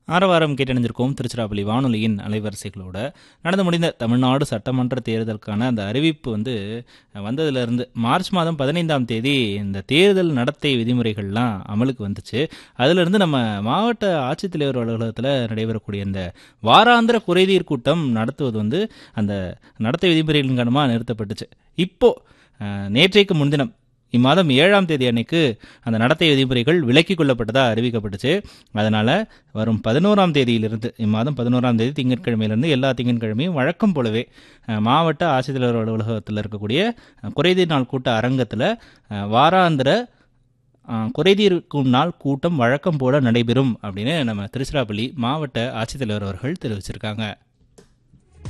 ஆரவாரம் கேட்டணிஞ்சிருக்கோம் திருச்சிராப்பள்ளி வானொலியின் அலைவரிசைகளோட நடந்து முடிந்த தமிழ்நாடு சட்டமன்ற தேர்தலுக்கான அந்த அறிவிப்பு வந்து வந்ததுலேருந்து மார்ச் மாதம் பதினைந்தாம் தேதி இந்த தேர்தல் நடத்தை விதிமுறைகள்லாம் அமலுக்கு வந்துச்சு அதிலிருந்து நம்ம மாவட்ட ஆட்சித்தலைவர் அலுவலகத்தில் நடைபெறக்கூடிய இந்த வாராந்திர குறைதீர் கூட்டம் நடத்துவது வந்து அந்த நடத்தை விதிமுறைகளின் காரணமாக நிறுத்தப்பட்டுச்சு இப்போ அஹ், நேற்றைக்கு முன்தினம் இம்மாதம் ஏழாம் தேதி அன்னைக்கு அந்த நடத்தை விதிமுறைகள் விலக்கிக் கொள்ளப்பட்டதாக அறிவிக்கப்பட்டுச்சு அதனால் வரும் பதினோராம் தேதியிலிருந்து இம்மாதம் பதினோராம் தேதி திங்கட்கிழமையிலிருந்து எல்லா திங்கட்கிழமையும் வழக்கம் போலவே அஹ், மாவட்ட ஆட்சித்தலைவர் அலுவலகத்தில் இருக்கக்கூடிய அஹ், குறைதீர் நாள் கூட்ட அரங்கத்தில் அஹ், வாராந்திர அஹ், குறைதீர்க்கும் நாள் கூட்டம் வழக்கம் போல நடைபெறும் அப்படின்னு நம்ம திருச்சிராப்பள்ளி மாவட்ட ஆட்சித்தலைவர் அவர்கள் தெரிவிச்சிருக்காங்க